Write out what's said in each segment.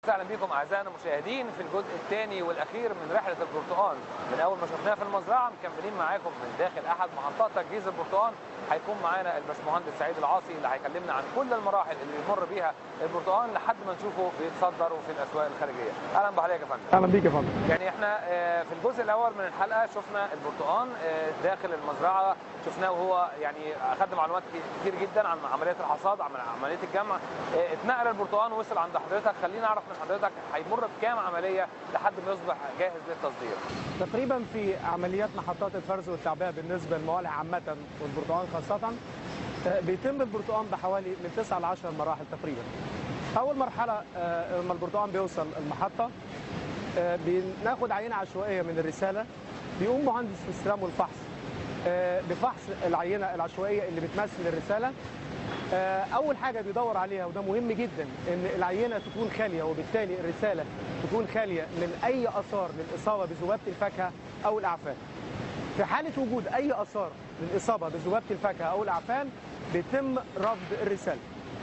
اهلا بكم اعزائنا المشاهدين في الجزء الثاني والاخير من رحله البرتقال من اول ما شفناها في المزرعه مكملين معاكم من داخل احد محطات تجهيز البرتقال هيكون معانا الباشمهندس سعيد العاصي اللي هيكلمنا عن كل المراحل اللي بيمر بيها البرتقال لحد ما نشوفه بيتصدر في الاسواق الخارجيه اهلا بحضرتك يا فندم اهلا بيك يا فندم يعني احنا آه، في الجزء الاول من الحلقه شفنا البرتقال آه، داخل المزرعه شفناه وهو يعني اخذنا معلومات كتير جدا عن عمليه الحصاد عن عمليه الجمع آه، اتنقل البرتقال وصل عند حضرتك خلينا نعرف من حضرتك هيمر بكام عمليه لحد ما يصبح جاهز للتصدير تقريبا في عمليات محطات الفرز والتعبئه بالنسبه للموالح عامه والبرتقال خاصه آه، بيتم البرتقال بحوالي من 9 ل 10 مراحل تقريبا اول مرحله آه، لما البرتقال بيوصل المحطه آه، بناخد عينه عشوائيه من الرساله بيقوم مهندس الاستلام والفحص آه، بفحص العينه العشوائيه اللي بتمثل الرساله آه، اول حاجه بيدور عليها وده مهم جدا ان العينه تكون خاليه وبالتالي الرساله تكون خاليه من اي اثار للاصابه بذبابه الفاكهه او الاعفان في حاله وجود اي اثار للاصابه بذبابه الفاكهه او الاعفان بيتم رفض الرساله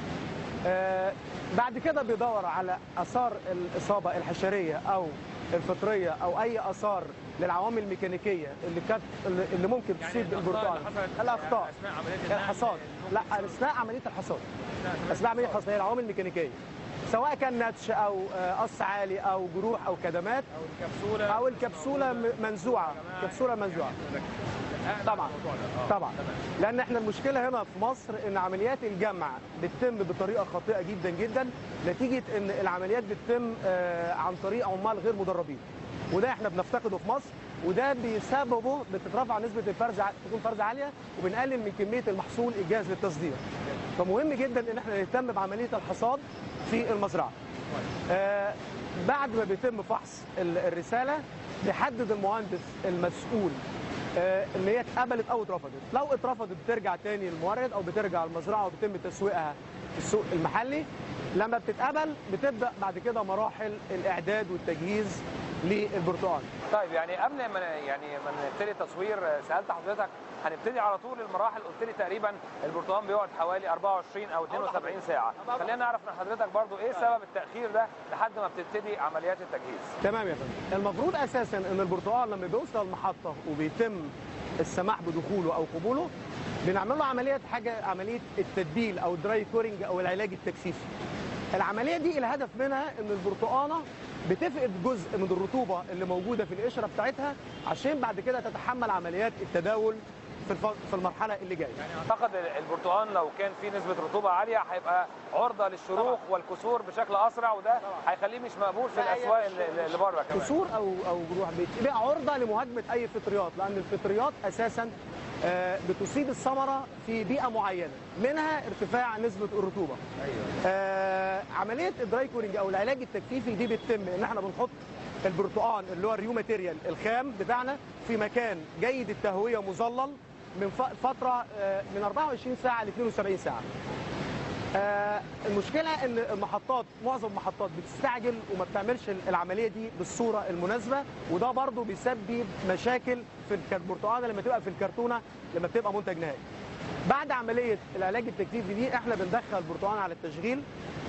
آه، بعد كده بيدور على اثار الاصابه الحشريه او الفطريه او اي اثار للعوامل الميكانيكيه اللي كانت اللي ممكن تصيب البرتقال الاخطاء اثناء عمليه الحصاد لا اثناء عمليه الحصاد اثناء عمليه الحصاد هي العوامل الميكانيكيه سواء كان نتش او آه، قص عالي او جروح او كدمات او الكبسوله او الكبسوله م- منزوعه كبسوله منزوعه طبعا طبعا لان احنا المشكله هنا في مصر ان عمليات الجمع بتتم بطريقه خاطئه جدا جدا نتيجه ان العمليات بتتم آه، عن طريق عمال غير مدربين وده احنا بنفتقده في مصر وده بسببه بتترفع نسبه الفرز ع- تكون فرز عاليه وبنقلل من كميه المحصول الجاهز للتصدير فمهم جدا ان احنا نهتم بعمليه الحصاد في المزرعه آه، بعد ما بيتم فحص ال- الرساله بيحدد المهندس المسؤول آه، ان هي اتقبلت او اترفضت لو اترفضت بترجع تاني للمورد او بترجع المزرعه وبيتم تسويقها في السوق المحلي لما بتتقبل بتبدا بعد كده مراحل الاعداد والتجهيز للبرتقال طيب يعني قبل ما يعني ما نبتدي تصوير آه، سالت حضرتك هنبتدي على طول المراحل قلت لي تقريبا البرتقال بيقعد حوالي 24 او 72 ساعه خلينا نعرف من حضرتك برضو ايه سبب التاخير ده لحد ما بتبتدي عمليات التجهيز تمام يا فندم المفروض اساسا ان البرتقال لما بيوصل المحطه وبيتم السماح بدخوله او قبوله بنعمل له عمليه حاجه عمليه التتبيل او الدراي كورنج او العلاج التجفيفي العمليه دي الهدف منها ان البرتقانه بتفقد جزء من الرطوبه اللي موجوده في القشره بتاعتها عشان بعد كده تتحمل عمليات التداول في الف- في المرحله اللي جايه يعني اعتقد البرتقال لو كان فيه نسبه رطوبه عاليه هيبقى عرضه للشروخ والكسور بشكل اسرع وده هيخليه مش مقبول في الاسواق اللي اللي بره كمان كسور او او جروح بتبقى عرضه لمهاجمه اي فطريات لان الفطريات اساسا آه، بتصيب الثمره في بيئه معينه منها ارتفاع نسبه الرطوبه آه، عمليه الدراي كورنج او العلاج التجفيفي دي بتتم ان احنا بنحط البرتقال اللي هو الريو ماتيريال الخام بتاعنا في مكان جيد التهويه مظلل من ف- فتره آه، من 24 ساعه ل 72 ساعه آه، المشكله ان المحطات معظم المحطات بتستعجل وما بتعملش العمليه دي بالصوره المناسبه وده برضو بيسبب مشاكل في الك- البرتقاله لما تبقى في الكرتونه لما بتبقى منتج نهائي بعد عمليه العلاج التجديفي دي احنا بندخل البرتقال على التشغيل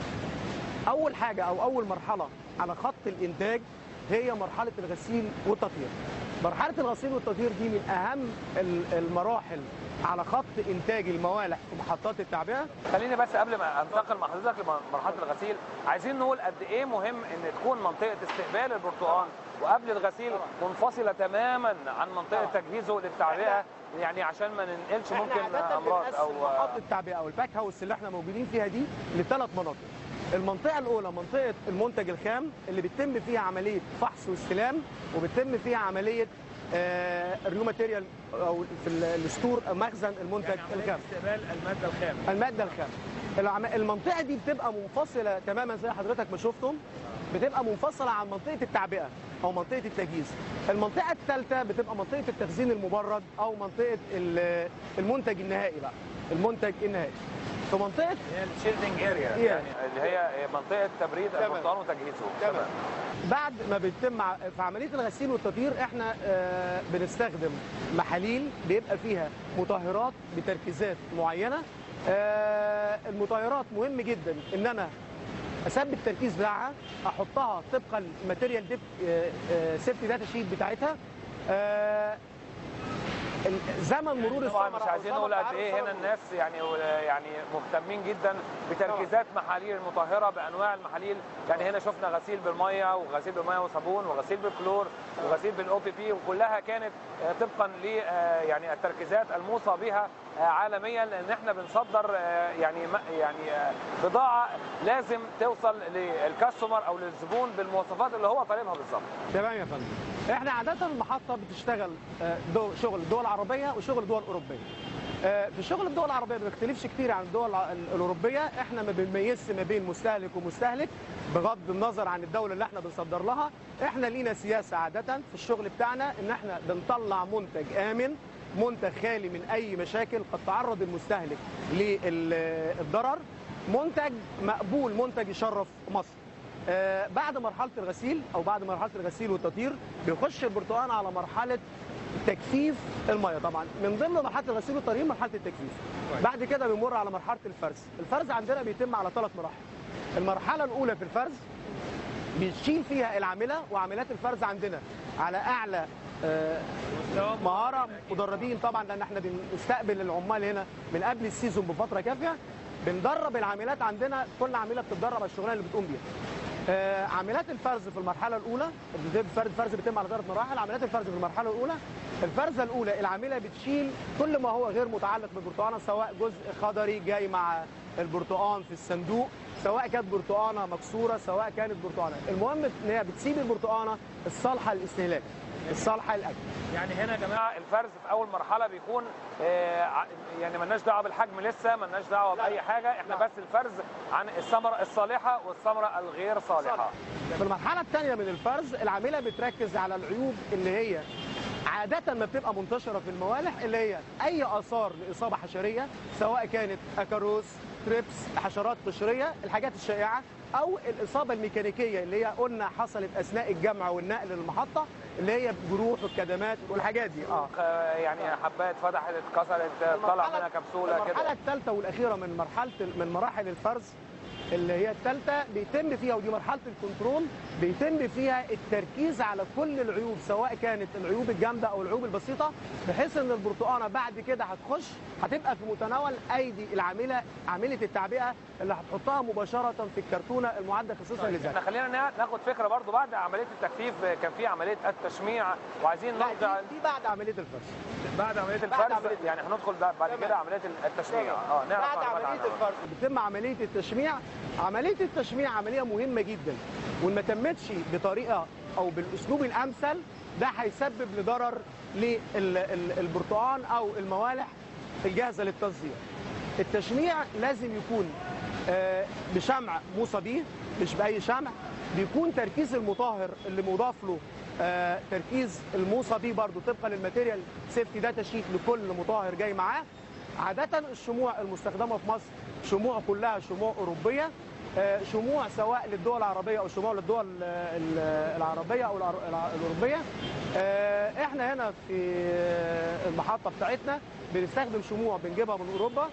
اول حاجه او اول مرحله على خط الانتاج هي مرحله الغسيل والتطهير مرحله الغسيل والتطهير دي من اهم ال- المراحل على خط انتاج الموالح في محطات التعبئه خليني بس قبل ما انتقل مع حضرتك لمرحله الغسيل عايزين نقول قد ايه مهم ان تكون منطقه استقبال البرتقال وقبل الغسيل منفصله تماما عن منطقه تجهيزه للتعبئه يعني عشان ما ننقلش ممكن احنا عادة امراض بنقسم او محطة التعبئة او الباك هاوس اللي احنا موجودين فيها دي لثلاث مناطق. المنطقة الأولى منطقة المنتج الخام اللي بيتم فيها عملية فحص واستلام وبيتم فيها عملية آه الريو ماتيريال او في ال- الستور مخزن المنتج الخام. استقبال الماده الخام المادة الخام. العم- المنطقة دي بتبقى منفصلة تماما زي حضرتك ما شفتم بتبقى منفصلة عن منطقة التعبئة أو منطقة التجهيز. المنطقة الثالثة بتبقى منطقة التخزين المبرد أو منطقة ال- المنتج النهائي بقى المنتج النهائي. في منطقة هي الشيلدنج اريا Yeah. يعني اللي هي منطقه تبريد تمام. البرتقال وتجهيزه تمام. بعد ما بيتم ع- في عمليه الغسيل والتطهير احنا آه، بنستخدم محاليل بيبقى فيها مطهرات بتركيزات معينه آه، المطهرات مهم جدا ان انا اثبت التركيز بتاعها احطها طبقا الماتيريال ديب سيفتي داتا شيت بتاعتها آه، ال- زمن مرور طبعا الثمرة مش أو عايزين زمن نقول قد تعرض ايه هنا الثمرة الناس يعني يعني مهتمين جدا بتركيزات محاليل المطهره بانواع المحاليل يعني هنا شفنا غسيل بالميه وغسيل بالميه وصابون وغسيل بالكلور وغسيل بالاو بي بي وكلها كانت آه، طبقا ل آه، يعني التركيزات الموصى بها آه، عالميا لان احنا بنصدر آه، يعني ما- يعني آه، بضاعه لازم توصل للكاستمر او للزبون بالمواصفات اللي هو طالبها بالظبط تمام يا فندم احنا عاده المحطه بتشتغل آه، دو شغل دول عربيه وشغل دول اوروبيه آه، في شغل الدول العربيه ما بيختلفش كتير عن الدول الع- الاوروبيه احنا ما بنميزش ما بين مستهلك ومستهلك بغض النظر عن الدوله اللي احنا بنصدر لها احنا لينا سياسه عاده في الشغل بتاعنا ان احنا بنطلع منتج امن منتج خالي من اي مشاكل قد تعرض المستهلك للضرر منتج مقبول منتج يشرف مصر آه، بعد مرحله الغسيل او بعد مرحله الغسيل والتطهير بيخش البرتقال على مرحله تجفيف الميه طبعا من ضمن مرحله الغسيل والتطهير مرحله التجفيف بعد كده بنمر على مرحله الفرز الفرز عندنا بيتم على ثلاث مراحل المرحله الاولى في الفرز بنشيل فيها العامله وعاملات الفرز عندنا على اعلى آه، مهاره مدربين طبعا لان احنا بنستقبل العمال هنا من قبل السيزون بفتره كافيه بندرب العاملات عندنا كل عامله بتتدرب على الشغلانه اللي بتقوم بيها آه، عاملات الفرز في المرحله الاولى الفرز الفرز بيتم على ثلاث مراحل عاملات الفرز في المرحله الاولى الفرزه الاولى العامله بتشيل كل ما هو غير متعلق بالبرتقانه سواء جزء خضري جاي مع البرتقان في الصندوق سواء كانت برتقانه مكسوره سواء كانت برتقانه المهم ان هي بتسيب البرتقانه الصالحه للاستهلاك الصالحه للاكل يعني هنا يا جماعه الفرز في اول مرحله بيكون آه، ع- يعني ملناش دعوه بالحجم لسه ملناش دعوه لا، باي لا. حاجه احنا لا. بس الفرز عن الثمره الصالحه والثمره الغير صالحه في المرحلة الثانية من الفرز العاملة بتركز على العيوب اللي هي عادة ما بتبقى منتشرة في الموالح اللي هي أي آثار لإصابة حشرية سواء كانت أكاروس تريبس حشرات قشرية الحاجات الشائعة أو الإصابة الميكانيكية اللي هي قلنا حصلت أثناء الجمع والنقل للمحطة اللي هي جروح والكدمات والحاجات دي اه آه، يعني حبايه فتحت اتكسرت آه، طلع منها كبسوله المرحلة كده الثالثة والأخيرة من مرحلة من مراحل الفرز اللي هي الثالثة بيتم فيها ودي مرحلة الكنترول بيتم فيها التركيز على كل العيوب سواء كانت العيوب الجامدة أو العيوب البسيطة بحيث إن البرتقانة بعد كده هتخش هتبقى في متناول أيدي العاملة عاملة التعبئة اللي هتحطها مباشرة في الكرتونة المعدة خصيصا احنا لذلك. خلينا نا- ناخد فكره برضو بعد عمليه التكثيف آه، كان في عمليه التشميع وعايزين لا نرجع دي, دي بعد عملية الفرز. بعد عمليه بعد الفرز عملية- يعني هندخل بعد بعد تمام. كده عمليه التشميع اه نعرف بعد معلومات عمليه عنها. الفرز بتتم عمليه التشميع عمليه التشميع عمليه مهمه جدا وان ما تمتش بطريقه او بالاسلوب الامثل ده هيسبب لضرر للبرتقال او الموالح الجاهزه للتصدير التشميع لازم يكون آه، بشمع موصى بيه مش باي شمع بيكون تركيز المطهر اللي مضاف له آه، تركيز الموصى بيه برضو طبقا للماتيريال سيفتي داتا شيت لكل مطهر جاي معاه عادة الشموع المستخدمة في مصر شموع كلها شموع أوروبية آه، شموع سواء للدول العربية أو شموع للدول آه، ال- العربية أو العر- الع- الأوروبية آه، احنا هنا في آه، المحطة بتاعتنا بنستخدم شموع بنجيبها من أوروبا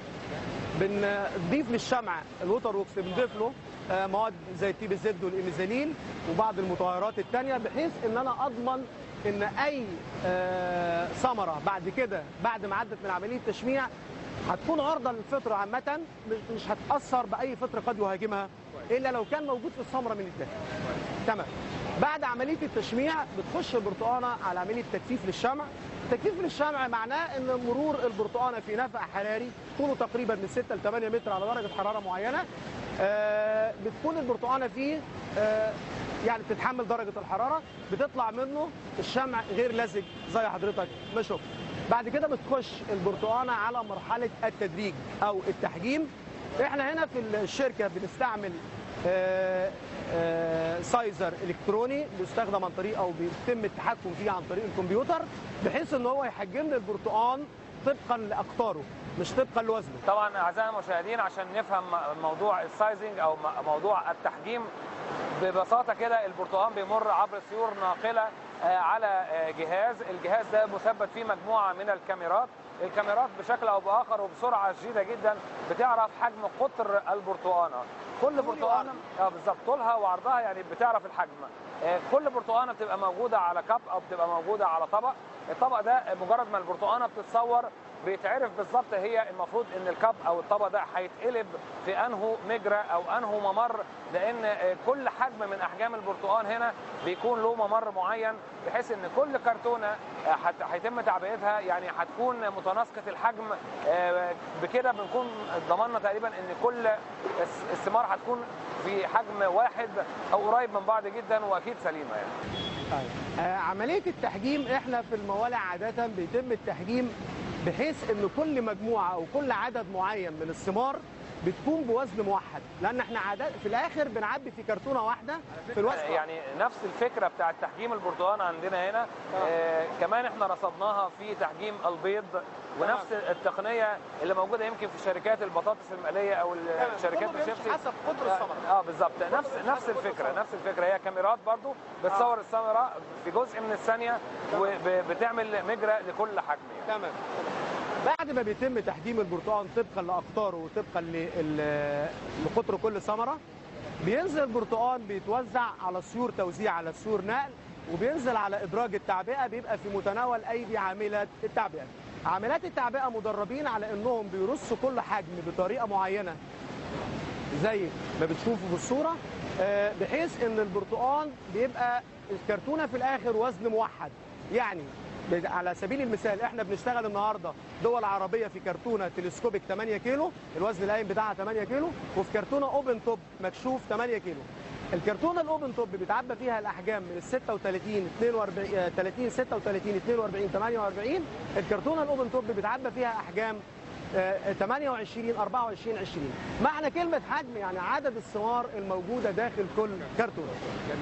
بنضيف للشمع الوتر ووكس بنضيف له آه، مواد زي التيب الزبد والإيميزانين وبعض المطهرات التانية بحيث ان انا اضمن ان اي آه، ثمره بعد كده بعد ما عدت من عمليه تشميع هتكون عرضه للفطر عامه مش- مش هتاثر باي فطر قد يهاجمها الا لو كان موجود في الثمره من الداخل تمام بعد عمليه التشميع بتخش البرتقانه على عمليه تجفيف للشمع تجفيف للشمع معناه ان مرور البرتقانه في نفق حراري طوله تقريبا من 6 ل 8 متر على درجه حراره معينه آه، بتكون البرتقانه فيه آه، يعني بتتحمل درجه الحراره بتطلع منه الشمع غير لزج زي حضرتك ما شفت بعد كده بتخش البرتقانه على مرحله التدريج او التحجيم احنا هنا في الشركه بنستعمل آه، آه، سايزر الكتروني بيستخدم عن طريق او بيتم التحكم فيه عن طريق الكمبيوتر بحيث ان هو يحجم لي البرتقان طبقا لاقطاره مش طبقا لوزنه طبعا اعزائي المشاهدين عشان نفهم موضوع السايزنج او م- موضوع التحجيم ببساطه كده البرتقال بيمر عبر سيور ناقله آه، على آه، جهاز الجهاز ده مثبت فيه مجموعه من الكاميرات الكاميرات بشكل او باخر وبسرعه شديده جدا بتعرف حجم قطر البرتقانه كل برتقانه اه بالظبط طولها وعرضها يعني بتعرف الحجم آه، كل برتقانه بتبقى موجوده على كاب او بتبقى موجوده على طبق الطبق ده مجرد ما البرتقانه بتتصور بيتعرف بالظبط هي المفروض ان الكاب او الطبق ده هيتقلب في انهو مجرى او انهو ممر لان آه، كل حجم من احجام البرتقال هنا بيكون له ممر معين بحيث ان كل كرتونه آه، هت- هيتم تعبئتها يعني هتكون متناسقه الحجم آه، بكده بنكون ضمننا تقريبا ان كل الس- الثمار هتكون في حجم واحد او قريب من بعض جدا واكيد سليمه يعني طيب. آه، عملية التحجيم احنا في الموالع عادة بيتم التحجيم بحيث ان كل مجموعة او كل عدد معين من الثمار بتكون بوزن موحد لان احنا عادة في الاخر بنعبي في كرتونة واحدة في الوزن يعني نفس الفكره بتاعت تحجيم البرتقال عندنا هنا آه كمان احنا رصدناها في تحجيم البيض ونفس التقنيه اللي موجوده يمكن في شركات البطاطس المقليه او الشركات كله بيمشي الشيبسي حسب قطر الثمرة. اه بالظبط نفس نفس الفكره نفس الفكره هي كاميرات برضو بتصور الثمره في جزء من الثانيه وبتعمل مجرى لكل حجم يعني. تمام بعد ما بيتم تحجيم البرتقال طبقا لاقطاره وطبقا لل- لقطر كل ثمره بينزل البرتقال بيتوزع على سيور توزيع على سيور نقل وبينزل على ادراج التعبئه بيبقى في متناول ايدي عاملات التعبئه عاملات التعبئه مدربين على انهم بيرصوا كل حجم بطريقه معينه زي ما بتشوفوا في الصوره آه، بحيث ان البرتقال بيبقى الكرتونه في الاخر وزن موحد يعني ب- على سبيل المثال احنا بنشتغل النهارده دول عربيه في كرتونه تلسكوبيك 8 كيلو الوزن القايم بتاعها 8 كيلو وفي كرتونه اوبن توب مكشوف 8 كيلو الكرتونه الاوبن توب بيتعبى فيها الاحجام من ال 36 42 آه، 30 36 42 48 الكرتونه الاوبن توب بيتعبى فيها احجام آه، 28 24 20 معنى كلمة حجم يعني عدد الثمار الموجودة داخل كل كرتونة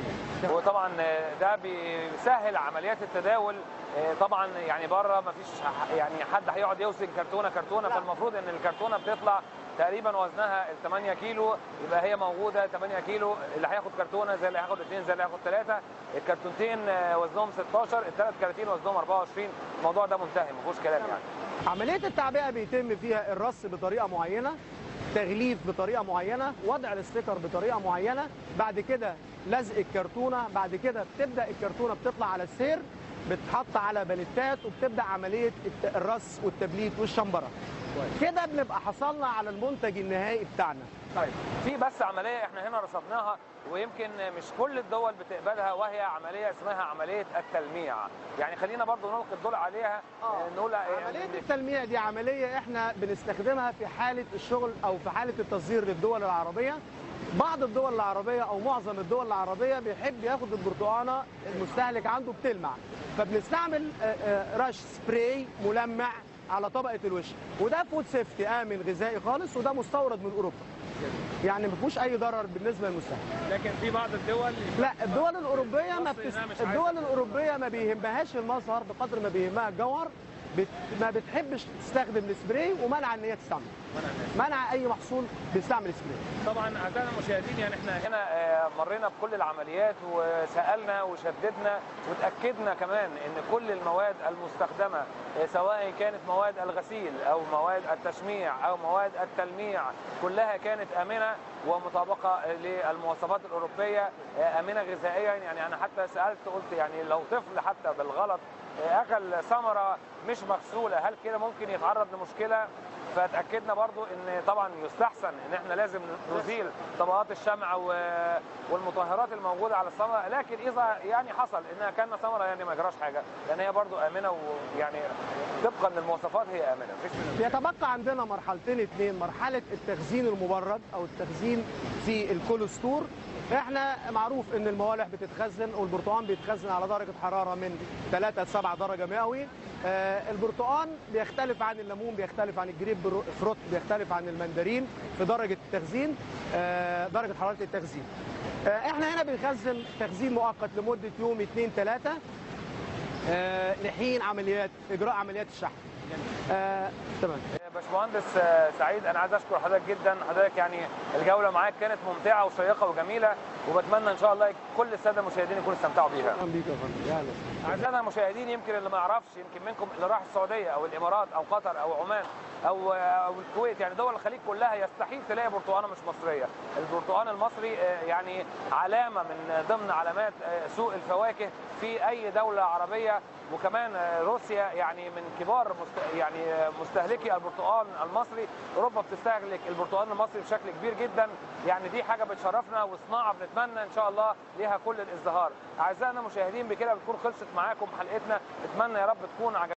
وطبعا ده بيسهل عمليات التداول آه، طبعا يعني بره ما فيش يعني حد هيقعد يوزن كرتونه كرتونه فالمفروض ان الكرتونه بتطلع تقريبا وزنها ال 8 كيلو يبقى هي موجوده 8 كيلو اللي هياخد كرتونه زي اللي هياخد اثنين زي اللي هياخد ثلاثه الكرتونتين آه، وزنهم 16 الثلاث كراتين وزنهم 24 الموضوع ده منتهي ما فيهوش كلام يعني عملية التعبئة بيتم فيها الرص بطريقة معينة تغليف بطريقة معينة وضع الاستيكر بطريقة معينة بعد كده لزق الكرتونة بعد كده بتبدأ الكرتونة بتطلع على السير بتحط على باليتات وبتبدأ عملية الت- الرص والتبليت والشمبرة كده بنبقى حصلنا على المنتج النهائي بتاعنا طيب في بس عمليه احنا هنا رصدناها ويمكن مش كل الدول بتقبلها وهي عمليه اسمها عمليه التلميع يعني خلينا برضو نلقي الضوء عليها آه. نقول عملية التلميع دي عملية احنا بنستخدمها في حالة الشغل او في حالة التصدير للدول العربية بعض الدول العربية او معظم الدول العربية بيحب ياخد البرتقانة المستهلك عنده بتلمع فبنستعمل آه، آه، رش سبراي ملمع على طبقة الوش وده فود سيفتي آمن غذائي خالص وده مستورد من أوروبا يعني ما فيهوش أي ضرر بالنسبة للمستهلك لكن في بعض الدول لا الدول الأوروبية ما مصر بتس... هنا مش عايزة. الدول الأوروبية ما بيهمهاش المظهر بقدر ما بيهمها الجوهر بت... ما بتحبش تستخدم السبراي ومنع ان هي تستعمل منع اي محصول بيستعمل سبراي طبعا اعزائنا المشاهدين يعني احنا هنا آه، مرينا بكل العمليات وسالنا وشددنا وتاكدنا كمان ان كل المواد المستخدمه آه، سواء كانت مواد الغسيل او مواد التشميع او مواد التلميع كلها كانت امنه ومطابقه للمواصفات الاوروبيه آه، امنه غذائيا يعني انا حتى سالت قلت يعني لو طفل حتى بالغلط آه، اكل ثمره مش مغسوله هل كده ممكن يتعرض لمشكله فتاكدنا برضو ان طبعا يستحسن ان احنا لازم نزيل طبقات الشمع و- والمطهرات الموجوده على الثمره لكن اذا يعني حصل انها كان ثمره يعني ما جراش حاجه لان هي برضو امنه ويعني طبقا للمواصفات هي امنه مفيش منها. يتبقى عندنا مرحلتين اثنين مرحله التخزين المبرد او التخزين في الكولستور احنا معروف ان الموالح بتتخزن والبرتقال بيتخزن على درجه حراره من 3 ل 7 درجه مئوي آه البرتقال بيختلف عن الليمون بيختلف عن الجريب برو- فروت بيختلف عن المندرين في درجه التخزين آه درجه حراره التخزين آه احنا هنا بنخزن تخزين مؤقت لمده يوم 2 3 آه لحين عمليات اجراء عمليات الشحن آه تمام باشمهندس آه، سعيد انا عايز اشكر حضرتك جدا حضرتك يعني الجوله معاك كانت ممتعه وشيقه وجميله وبتمنى ان شاء الله كل الساده المشاهدين يكونوا استمتعوا بيها اهلا بيك يا فندم يا اهلا اعزائنا المشاهدين يمكن اللي ما يعرفش يمكن منكم اللي راح السعوديه او الامارات او قطر او عمان او او الكويت يعني دول الخليج كلها يستحيل تلاقي برتقانه مش مصريه البرتقان المصري آه، يعني علامه من ضمن علامات آه، سوق الفواكه في اي دوله عربيه وكمان آه، روسيا يعني من كبار مست... يعني آه، مستهلكي البرتقال المصري اوروبا بتستهلك البرتقال المصري بشكل كبير جدا يعني دي حاجه بتشرفنا وصناعه بنتمنى ان شاء الله ليها كل الازدهار اعزائنا المشاهدين بكده بتكون خلصت معاكم حلقتنا اتمنى يا رب تكون عجبتكم